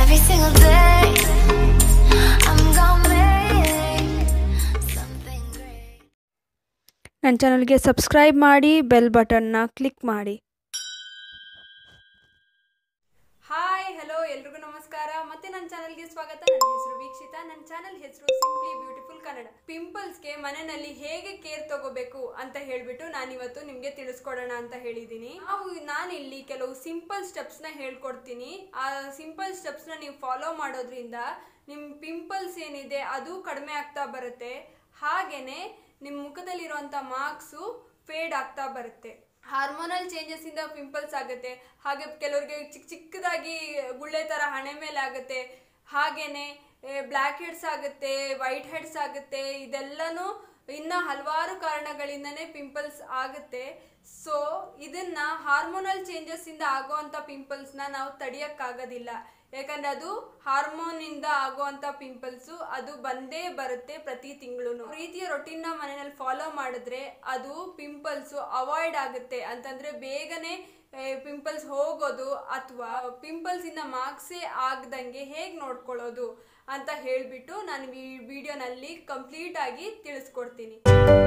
Every single day, I'm gonna make something great. ನನ್ನ ಚಾನಲ್ಗೆ subscribe ಮಾಡಿ ಬೆಲ್ ಬಟನ್ನ ಕ್ಲಿಕ್ ಮಾಡಿ ಹಾಯ್ ಹಲೋ ಎಲ್ರಿಗೂ ನಮಸ್ಕಾರ ಮತ್ತೆ ನನ್ನ ಚಾನಲ್ಗೆ ಸ್ವಾಗತ ನನ್ನ ಹೆಸರು ವೀಕ್ಷಿತಾ ನನ್ನ ಚಾನಲ್ ಹೆಸರು ಸಿಂಪ್ಲಿ ಬ್ಯೂಟಿಫುಲ್ ಕನ್ನಡ ಪಿಂಪಲ್ಸ್ಗೆ ಮನೆಯಲ್ಲಿ ಹೇಗೆ ಕೇರ್ ತಗೋಬೇಕು ಅಂತ ಹೇಳ್ಬಿಟ್ಟು ನಾನಿವತ್ತು ನಿಮಗೆ ತಿಳಿಸ್ಕೊಡೋಣ ಅಂತ ಹೇಳಿದ್ದೀನಿ ನಾವು ನಾನಿಲ್ಲಿ ಕೆಲವು ಸಿಂಪಲ್ ಸ್ಟೆಪ್ಸ್ನ ಹೇಳ್ಕೊಡ್ತೀನಿ ಆ ಸಿಂಪಲ್ ಸ್ಟೆಪ್ಸ್ನ ನೀವು ಫಾಲೋ ಮಾಡೋದ್ರಿಂದ ನಿಮ್ಮ ಪಿಂಪಲ್ಸ್ ಏನಿದೆ ಅದು ಕಡಿಮೆ ಆಗ್ತಾ ಬರುತ್ತೆ ಹಾಗೇನೆ ನಿಮ್ಮ ಮುಖದಲ್ಲಿರುವಂಥ ಮಾರ್ಕ್ಸು ಫೇಡ್ ಆಗ್ತಾ ಬರುತ್ತೆ ಹಾರ್ಮೋನಲ್ ಚೇಂಜಸ್ ಇಂದ ಪಿಂಪಲ್ಸ್ ಆಗುತ್ತೆ ಹಾಗೆ ಕೆಲವರಿಗೆ ಚಿಕ್ಕ ಚಿಕ್ಕದಾಗಿ ಗುಳ್ಳೆ ತರ ಹಣೆ ಮೇಲೆ ಆಗುತ್ತೆ ಹಾಗೇನೆ ಬ್ಲ್ಯಾಕ್ ಹೆಡ್ಸ್ ಆಗುತ್ತೆ ವೈಟ್ ಹೆಡ್ಸ್ ಆಗುತ್ತೆ ಇದೆಲ್ಲನೂ ಇನ್ನ ಹಲವಾರು ಕಾರಣಗಳಿಂದನೇ ಪಿಂಪಲ್ಸ್ ಆಗುತ್ತೆ ಸೊ ಇದನ್ನ ಹಾರ್ಮೋನಲ್ ಚೇಂಜಸ್ ಇಂದ ಆಗುವಂತ ಪಿಂಪಲ್ಸ್ ನ ನಾವು ತಡಿಯಕ್ಕಾಗೋದಿಲ್ಲ ಯಾಕಂದ್ರೆ ಅದು ಹಾರ್ಮೋನ್ ಇಂದ ಆಗುವಂತ ಪಿಂಪಲ್ಸ್ ಅದು ಬಂದೇ ಬರುತ್ತೆ ಪ್ರತಿ ತಿಂಗಳು ರೀತಿಯ ರೊಟೀನ್ ನ ಮನೆಯಲ್ಲಿ ಫಾಲೋ ಮಾಡಿದ್ರೆ ಅದು ಪಿಂಪಲ್ಸ್ ಅವಾಯ್ಡ್ ಆಗುತ್ತೆ ಅಂತಂದ್ರೆ ಬೇಗನೆ ಪಿಂಪಲ್ಸ್ ಹೋಗೋದು ಅಥವಾ ಪಿಂಪಲ್ಸ್ ಇಂದ ಮಾರ್ಕ್ಸೇ ಆಗದಂಗೆ ಹೇಗೆ ನೋಡ್ಕೊಳ್ಳೋದು ಅಂತ ಹೇಳ್ಬಿಟ್ಟು ನಾನು ಈ ವಿಡಿಯೋನಲ್ಲಿ ಕಂಪ್ಲೀಟ್ ಆಗಿ ತಿಳಿಸ್ಕೊಡ್ತೀನಿ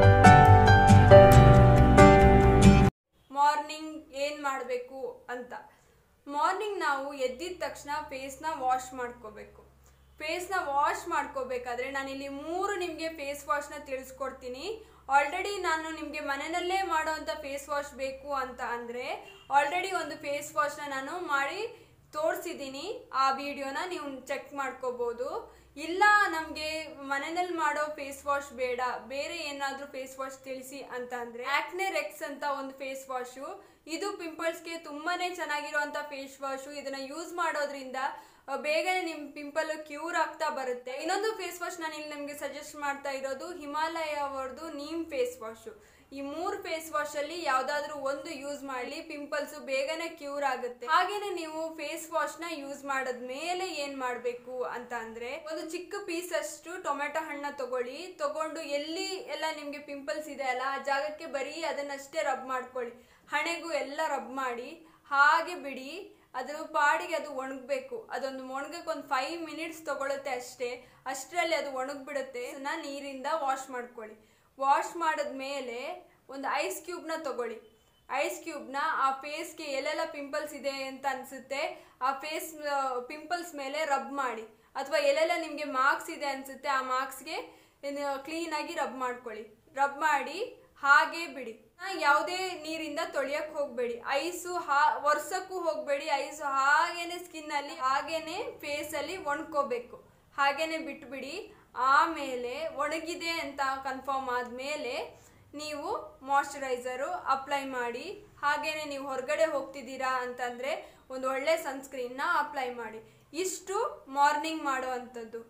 ಮಾರ್ನಿಂಗ್ ಏನು ಮಾಡಬೇಕು ಅಂತ ಮಾರ್ನಿಂಗ್ ನಾವು ಎದ್ದಿದ ತಕ್ಷಣ ಫೇಸ್ನ ವಾಶ್ ಮಾಡ್ಕೋಬೇಕು ಫೇಸ್ನ ವಾಶ್ ಮಾಡ್ಕೋಬೇಕಾದ್ರೆ ನಾನಿಲ್ಲಿ ಮೂರು ನಿಮಗೆ ಫೇಸ್ ವಾಶ್ನ ತಿಳಿಸ್ಕೊಡ್ತೀನಿ ಆಲ್ರೆಡಿ ನಾನು ನಿಮಗೆ ಮನೆಯಲ್ಲೇ ಮಾಡೋವಂಥ ಫೇಸ್ ವಾಶ್ ಬೇಕು ಅಂತ ಅಂದರೆ ಆಲ್ರೆಡಿ ಒಂದು ಫೇಸ್ ವಾಶ್ನ ನಾನು ಮಾಡಿ ತೋರಿಸಿದ್ದೀನಿ ಆ ವಿಡಿಯೋನ ನೀವು ಚೆಕ್ ಮಾಡ್ಕೋಬೋದು ಇಲ್ಲ ನಮಗೆ ಮನೆಯಲ್ಲಿ ಮಾಡೋ ಫೇಸ್ ವಾಶ್ ಬೇಡ ಬೇರೆ ಏನಾದರೂ ಫೇಸ್ ವಾಶ್ ತಿಳಿಸಿ ಅಂತ ಅಂದರೆ ಆಕ್ನೆ ರೆಕ್ಸ್ ಅಂತ ಒಂದು ಫೇಸ್ ವಾಶು ಇದು ಪಿಂಪಲ್ಸ್ಗೆ ತುಂಬಾನೇ ಚೆನ್ನಾಗಿರುವಂಥ ಫೇಸ್ ವಾಶು ಇದನ್ನ ಯೂಸ್ ಮಾಡೋದ್ರಿಂದ ಆ, ಬೇಗನೆ ನಿಮ್ಮ ಪಿಂಪಲ್ ಕ್ಯೂರ್ ಆಗ್ತಾ ಬರುತ್ತೆ ಇನ್ನೊಂದು ಫೇಸ್ ವಾಶ್ ನಾನು ಇಲ್ಲಿ ನಿಮಗೆ ಸಜೆಸ್ಟ್ ಮಾಡ್ತಾ ಇರೋದು ಹಿಮಾಲಯ ಅವ್ರದ್ದು ನೀಮ್ ಫೇಸ್ ವಾಶು ಈ ಮೂರು ಫೇಸ್ ವಾಶ್ ಅಲ್ಲಿ ಯಾವ್ದಾದ್ರು ಒಂದು ಯೂಸ್ ಮಾಡಿ ಪಿಂಪಲ್ಸ್ ಬೇಗನೆ ಕ್ಯೂರ್ ಆಗುತ್ತೆ ಹಾಗೇನೆ ನೀವು ಫೇಸ್ ವಾಶ್ ನ ಯೂಸ್ ಮಾಡದ್ಮೇಲೆ ಏನ್ ಮಾಡ್ಬೇಕು ಅಂತ ಅಂದ್ರೆ ಒಂದು ಚಿಕ್ಕ ಪೀಸ್ ಅಷ್ಟು ಟೊಮೆಟೊ ಹಣ್ಣ ತಗೊಳ್ಳಿ ತಗೊಂಡು ಎಲ್ಲಿ ಎಲ್ಲ ನಿಮ್ಗೆ ಪಿಂಪಲ್ಸ್ ಇದೆ ಅಲ್ಲ ಆ ಜಾಗಕ್ಕೆ ಬರೀ ಅದನ್ನಷ್ಟೇ ರಬ್ ಮಾಡ್ಕೊಳ್ಳಿ ಹಣೆಗೂ ಎಲ್ಲ ರಬ್ ಮಾಡಿ ಹಾಗೆ ಬಿಡಿ ಅದ್ರ ಪಾಡಿಗೆ ಅದು ಒಣಗಬೇಕು ಅದೊಂದು ಒಣಗಕ್ಕೆ ಒಂದು ಫೈವ್ ಮಿನಿಟ್ಸ್ ತಗೊಳುತ್ತೆ ಅಷ್ಟೇ ಅಷ್ಟರಲ್ಲಿ ಅದು ಒಣಗ್ಬಿಡುತ್ತೆ ಅದನ್ನ ನೀರಿಂದ ವಾಶ್ ಮಾಡ್ಕೊಳ್ಳಿ ವಾಶ್ ಮಾಡಿದ್ಮೇಲೆ ಒಂದು ಐಸ್ ಕ್ಯೂಬ್ನ ತಗೊಳ್ಳಿ ಐಸ್ ಕ್ಯೂಬ್ನ ಆ ಫೇಸ್ಗೆ ಎಲ್ಲೆಲ್ಲ ಪಿಂಪಲ್ಸ್ ಇದೆ ಅಂತ ಅನಿಸುತ್ತೆ ಆ ಫೇಸ್ ಪಿಂಪಲ್ಸ್ ಮೇಲೆ ರಬ್ ಮಾಡಿ ಅಥವಾ ಎಲ್ಲೆಲ್ಲ ನಿಮಗೆ ಮಾರ್ಕ್ಸ್ ಇದೆ ಅನಿಸುತ್ತೆ ಆ ಮಾರ್ಕ್ಸ್ಗೆ ಕ್ಲೀನಾಗಿ ರಬ್ ಮಾಡ್ಕೊಳ್ಳಿ ರಬ್ ಮಾಡಿ ಹಾಗೆ ಬಿಡಿ ಯಾವುದೇ ನೀರಿಂದ ತೊಳೆಯಕ್ ಹೋಗ್ಬೇಡಿ ಐಸು ಹಾ ವರ್ಷಕ್ಕೂ ಹೋಗ್ಬೇಡಿ ಐಸು ಹಾಗೇನೆ ಸ್ಕಿನ್ ಅಲ್ಲಿ ಹಾಗೇನೆ ಫೇಸ್ ಅಲ್ಲಿ ಒಣ್ಕೋಬೇಕು ಹಾಗೇನೆ ಬಿಟ್ಬಿಡಿ ಆಮೇಲೆ ಒಣಗಿದೆ ಅಂತ ಕನ್ಫರ್ಮ್ ಆದ್ಮೇಲೆ ನೀವು ಮಾಯಶ್ಚರೈಸರು ಅಪ್ಲೈ ಮಾಡಿ ಹಾಗೇನೆ ನೀವು ಹೊರಗಡೆ ಹೋಗ್ತಿದ್ದೀರಾ ಅಂತಂದ್ರೆ ಒಂದು ಒಳ್ಳೆ ಸನ್ಸ್ಕ್ರೀನ್ನ ಅಪ್ಲೈ ಮಾಡಿ ಇಷ್ಟು ಮಾರ್ನಿಂಗ್ ಮಾಡೋ ಅಂಥದ್ದು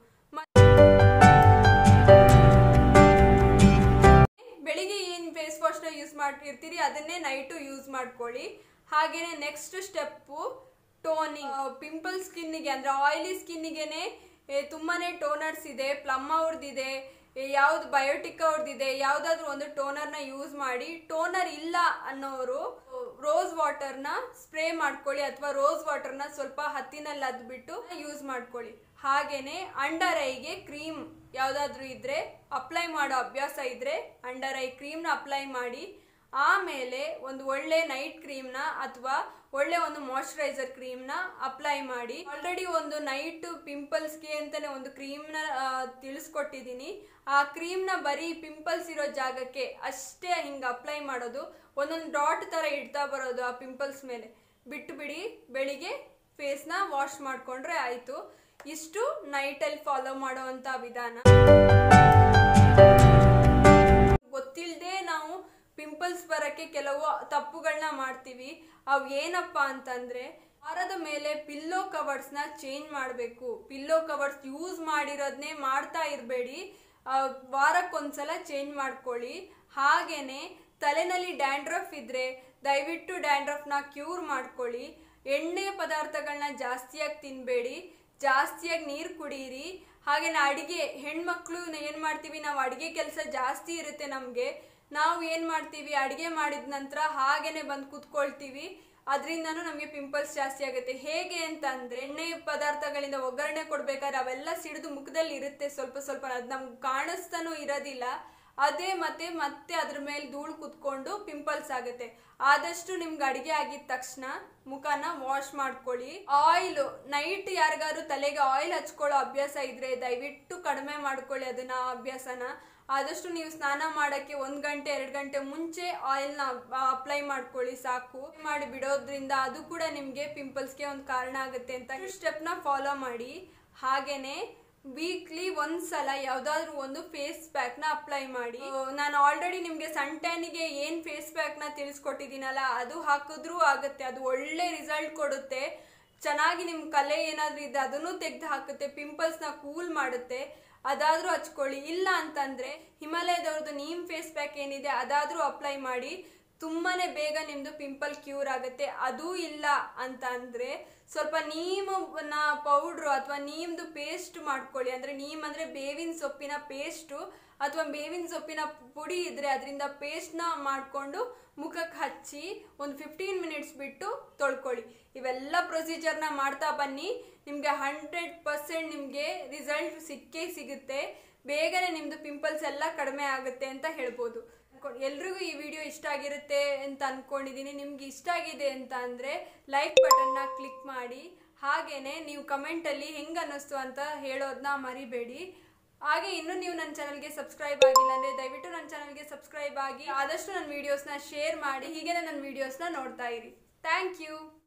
ಬೆಳಿಗ್ಗೆ ಏನು ಫೇಸ್ ವಾಶ್ನ ಯೂಸ್ ಮಾಡಿರ್ತೀರಿ ಅದನ್ನೇ ನೈಟು ಯೂಸ್ ಮಾಡ್ಕೊಳ್ಳಿ ಹಾಗೇನೆ ನೆಕ್ಸ್ಟ್ ಸ್ಟೆಪ್ಪು ಟೋನಿಂಗ್ ಪಿಂಪಲ್ ಸ್ಕಿನ್ನಿಗೆ ಅಂದರೆ ಆಯಿಲಿ ಸ್ಕಿನ್ನಿಗೆನೆ ತುಂಬಾನೇ ಟೋನರ್ಸ್ ಇದೆ ಪ್ಲಮ್ ಅವ್ರದ್ದಿದೆ ಯಾವ್ದು ಬಯೋಟಿಕ್ ಅವ್ರದ್ದಿದೆ ಯಾವುದಾದ್ರೂ ಒಂದು ಟೋನರ್ನ ಯೂಸ್ ಮಾಡಿ ಟೋನರ್ ಇಲ್ಲ ಅನ್ನೋರು ರೋಸ್ ವಾಟರ್ನ ಸ್ಪ್ರೇ ಮಾಡ್ಕೊಳ್ಳಿ ಅಥವಾ ರೋಸ್ ವಾಟರ್ನ ಸ್ವಲ್ಪ ಹತ್ತಿನಲ್ಲಿ ಅದ್ಬಿಟ್ಟು ಯೂಸ್ ಮಾಡ್ಕೊಳ್ಳಿ ಹಾಗೇನೆ ಅಂಡರ್ ಐಗೆ ಕ್ರೀಮ್ ಯಾವುದಾದ್ರೂ ಇದ್ರೆ ಅಪ್ಲೈ ಮಾಡೋ ಅಭ್ಯಾಸ ಇದ್ರೆ ಅಂಡರ್ ಐ ಕ್ರೀಮ್ನ ಅಪ್ಲೈ ಮಾಡಿ ಆಮೇಲೆ ಒಂದು ಒಳ್ಳೆ ನೈಟ್ ಕ್ರೀಮ್ನ ಅಥವಾ ಒಳ್ಳೆ ಒಂದು ಮಾಯಶ್ಚರೈಸರ್ ಕ್ರೀಮ್ನ ಅಪ್ಲೈ ಮಾಡಿ ಆಲ್ರೆಡಿ ಒಂದು ನೈಟ್ ಪಿಂಪಲ್ಸ್ಗೆ ಅಂತಾನೆ ಒಂದು ಕ್ರೀಮ್ನ ತಿಳಿಸ್ಕೊಟ್ಟಿದ್ದೀನಿ ಆ ಕ್ರೀಮ್ನ ಬರೀ ಪಿಂಪಲ್ಸ್ ಇರೋ ಜಾಗಕ್ಕೆ ಅಷ್ಟೇ ಹಿಂಗೆ ಅಪ್ಲೈ ಮಾಡೋದು ಒಂದೊಂದು ಡಾಟ್ ಥರ ಇಡ್ತಾ ಬರೋದು ಆ ಪಿಂಪಲ್ಸ್ ಮೇಲೆ ಬಿಟ್ಟು ಬಿಡಿ ಬೆಳಿಗ್ಗೆ ಫೇಸ್ನ ವಾಶ್ ಮಾಡಿಕೊಂಡ್ರೆ ಆಯಿತು ಇಷ್ಟು ನೈಟಲ್ಲಿ ಫಾಲೋ ಮಾಡುವಂಥ ವಿಧಾನ ಗೊತ್ತಿಲ್ಲದೆ ನಾವು ಪಿಂಪಲ್ಸ್ ಬರೋಕ್ಕೆ ಕೆಲವು ತಪ್ಪುಗಳನ್ನ ಮಾಡ್ತೀವಿ ಅವು ಏನಪ್ಪ ಅಂತಂದ್ರೆ ವಾರದ ಮೇಲೆ ಪಿಲ್ಲೋ ಕವರ್ಸ್ನ ಚೇಂಜ್ ಮಾಡಬೇಕು ಪಿಲ್ಲೋ ಕವರ್ಸ್ ಯೂಸ್ ಮಾಡಿರೋದನ್ನೇ ಮಾಡ್ತಾ ಇರಬೇಡಿ ವಾರಕ್ಕೊಂದ್ಸಲ ಚೇಂಜ್ ಮಾಡ್ಕೊಳ್ಳಿ ಹಾಗೇನೆ ತಲೆನಲ್ಲಿ ಡ್ಯಾಂಡ್ರಫ್ ಇದ್ರೆ ದಯವಿಟ್ಟು ಡ್ಯಾಂಡ್ರಫ್ನ ಕ್ಯೂರ್ ಮಾಡ್ಕೊಳ್ಳಿ ಎಣ್ಣೆ ಪದಾರ್ಥಗಳನ್ನ ಜಾಸ್ತಿಯಾಗಿ ತಿನ್ನಬೇಡಿ ಜಾಸ್ತಿಯಾಗಿ ನೀರು ಕುಡೀರಿ ಹಾಗೇನೆ ಅಡಿಗೆ ಹೆಣ್ಮಕ್ಳು ಏನು ಮಾಡ್ತೀವಿ ನಾವು ಅಡಿಗೆ ಕೆಲಸ ಜಾಸ್ತಿ ಇರುತ್ತೆ ನಮಗೆ ನಾವು ಏನು ಮಾಡ್ತೀವಿ ಅಡಿಗೆ ಮಾಡಿದ ನಂತರ ಹಾಗೇನೆ ಬಂದು ಕೂತ್ಕೊಳ್ತೀವಿ ಅದರಿಂದನೂ ನಮಗೆ ಪಿಂಪಲ್ಸ್ ಜಾಸ್ತಿ ಆಗುತ್ತೆ ಹೇಗೆ ಅಂತಂದ್ರೆ ಎಣ್ಣೆ ಪದಾರ್ಥಗಳಿಂದ ಒಗ್ಗರಣೆ ಕೊಡ್ಬೇಕಾದ್ರೆ ಅವೆಲ್ಲ ಸಿಡಿದು ಮುಖದಲ್ಲಿ ಇರುತ್ತೆ ಸ್ವಲ್ಪ ಸ್ವಲ್ಪ ಅದು ನಮ್ಗೆ ಕಾಣಿಸ್ತಾನೂ ಇರೋದಿಲ್ಲ ಅದೇ ಮತ್ತೆ ಮತ್ತೆ ಅದ್ರ ಮೇಲೆ ಧೂಳು ಕುತ್ಕೊಂಡು ಪಿಂಪಲ್ಸ್ ಆಗುತ್ತೆ ಆದಷ್ಟು ನಿಮ್ಗೆ ಅಡಿಗೆ ಆಗಿದ ತಕ್ಷಣ ಮುಖನ ವಾಶ್ ಮಾಡ್ಕೊಳ್ಳಿ ಆಯಿಲ್ ನೈಟ್ ಯಾರಿಗಾದ್ರು ತಲೆಗೆ ಆಯಿಲ್ ಹಚ್ಕೊಳ್ಳೋ ಅಭ್ಯಾಸ ಇದ್ರೆ ದಯವಿಟ್ಟು ಕಡಿಮೆ ಮಾಡ್ಕೊಳ್ಳಿ ಅದನ್ನ ಆ ಅಭ್ಯಾಸನ ಆದಷ್ಟು ನೀವು ಸ್ನಾನ ಮಾಡಕ್ಕೆ ಒಂದ್ ಗಂಟೆ ಎರಡು ಗಂಟೆ ಮುಂಚೆ ಆಯಿಲ್ನ ಅಪ್ಲೈ ಮಾಡ್ಕೊಳ್ಳಿ ಸಾಕು ಮಾಡಿ ಬಿಡೋದ್ರಿಂದ ಅದು ಕೂಡ ನಿಮ್ಗೆ ಪಿಂಪಲ್ಸ್ಗೆ ಒಂದು ಕಾರಣ ಆಗುತ್ತೆ ಅಂತ ಸ್ಟೆಪ್ನ ಫಾಲೋ ಮಾಡಿ ಹಾಗೇನೆ ವೀಕ್ಲಿ ಒಂದ್ಸಲ ಯಾವ್ದಾದ್ರು ಒಂದು ಫೇಸ್ ಪ್ಯಾಕ್ ನ ಅಪ್ಲೈ ಮಾಡಿ ನಾನು ಆಲ್ರೆಡಿ ನಿಮ್ಗೆ ಸನ್ ಟ್ಯಾನಿಗೆ ಏನ್ ಫೇಸ್ ಪ್ಯಾಕ್ ನ ತಿಳಿಸ್ಕೊಟ್ಟಿದ್ದೀನಲ್ಲ ಅದು ಹಾಕಿದ್ರೂ ಆಗುತ್ತೆ ಅದು ಒಳ್ಳೆ ರಿಸಲ್ಟ್ ಕೊಡುತ್ತೆ ಚೆನ್ನಾಗಿ ನಿಮ್ ಕಲೆ ಏನಾದ್ರೂ ಇದೆ ಅದನ್ನು ತೆಗೆದು ಹಾಕುತ್ತೆ ಪಿಂಪಲ್ಸ್ ನ ಕೂಲ್ ಮಾಡುತ್ತೆ ಅದಾದ್ರೂ ಹಚ್ಕೊಳ್ಳಿ ಇಲ್ಲ ಅಂತಂದ್ರೆ ಹಿಮಾಲಯದವ್ರದ್ದು ನೀಮ್ ಫೇಸ್ ಪ್ಯಾಕ್ ಏನಿದೆ ಅದಾದ್ರೂ ಅಪ್ಲೈ ಮಾಡಿ ತುಂಬಾನೇ ಬೇಗ ನಿಮ್ದು ಪಿಂಪಲ್ ಕ್ಯೂರ್ ಆಗುತ್ತೆ ಅದೂ ಇಲ್ಲ ಅಂತ ಅಂದ್ರೆ ಸ್ವಲ್ಪ ನೀಮನ್ನ ಪೌಡ್ರು ಅಥವಾ ನೀಮ್ದು ಪೇಸ್ಟ್ ಮಾಡ್ಕೊಳ್ಳಿ ಅಂದ್ರೆ ನೀಮ್ ಅಂದ್ರೆ ಬೇವಿನ ಸೊಪ್ಪಿನ ಪೇಸ್ಟು ಅಥವಾ ಬೇವಿನ ಸೊಪ್ಪಿನ ಪುಡಿ ಇದ್ರೆ ಅದರಿಂದ ಪೇಸ್ಟ್ನ ಮಾಡಿಕೊಂಡು ಮುಖಕ್ಕೆ ಹಚ್ಚಿ ಒಂದು ಫಿಫ್ಟೀನ್ ಮಿನಿಟ್ಸ್ ಬಿಟ್ಟು ತೊಳ್ಕೊಳ್ಳಿ ಇವೆಲ್ಲ ಪ್ರೊಸೀಜರ್ನ ಮಾಡ್ತಾ ಬನ್ನಿ ನಿಮಗೆ ಹಂಡ್ರೆಡ್ ಪರ್ಸೆಂಟ್ ನಿಮಗೆ ರಿಸಲ್ಟ್ ಸಿಕ್ಕೇ ಸಿಗುತ್ತೆ ಬೇಗನೆ ನಿಮ್ಮದು ಪಿಂಪಲ್ಸ್ ಎಲ್ಲ ಕಡಿಮೆ ಆಗುತ್ತೆ ಅಂತ ಹೇಳ್ಬೋದು ಎಲ್ರಿಗೂ ಈ ವಿಡಿಯೋ ಇಷ್ಟ ಆಗಿರುತ್ತೆ ಅಂತ ಅನ್ಕೊಂಡಿದ್ದೀನಿ ನಿಮ್ಗೆ ಇಷ್ಟ ಆಗಿದೆ ಅಂತ ಅಂದರೆ ಲೈಕ್ ಬಟನ್ನ ಕ್ಲಿಕ್ ಮಾಡಿ ಹಾಗೇನೆ ನೀವು ಕಮೆಂಟಲ್ಲಿ ಹೆಂಗೆ ಅನ್ನಿಸ್ತು ಅಂತ ಹೇಳೋದನ್ನ ಮರಿಬೇಡಿ ಹಾಗೆ ಇನ್ನೂ ನೀವು ನನ್ನ ಚಾನಲ್ಗೆ ಸಬ್ಸ್ಕ್ರೈಬ್ ಆಗಿಲ್ಲ ಅಂದರೆ ದಯವಿಟ್ಟು ನನ್ನ ಚಾನಲ್ಗೆ ಸಬ್ಸ್ಕ್ರೈಬ್ ಆಗಿ ಆದಷ್ಟು ನನ್ನ ವೀಡಿಯೋಸ್ನ ಶೇರ್ ಮಾಡಿ ಹೀಗೆ ನನ್ನ ವೀಡಿಯೋಸ್ನ ನೋಡ್ತಾ ಇರಿ ಥ್ಯಾಂಕ್ ಯು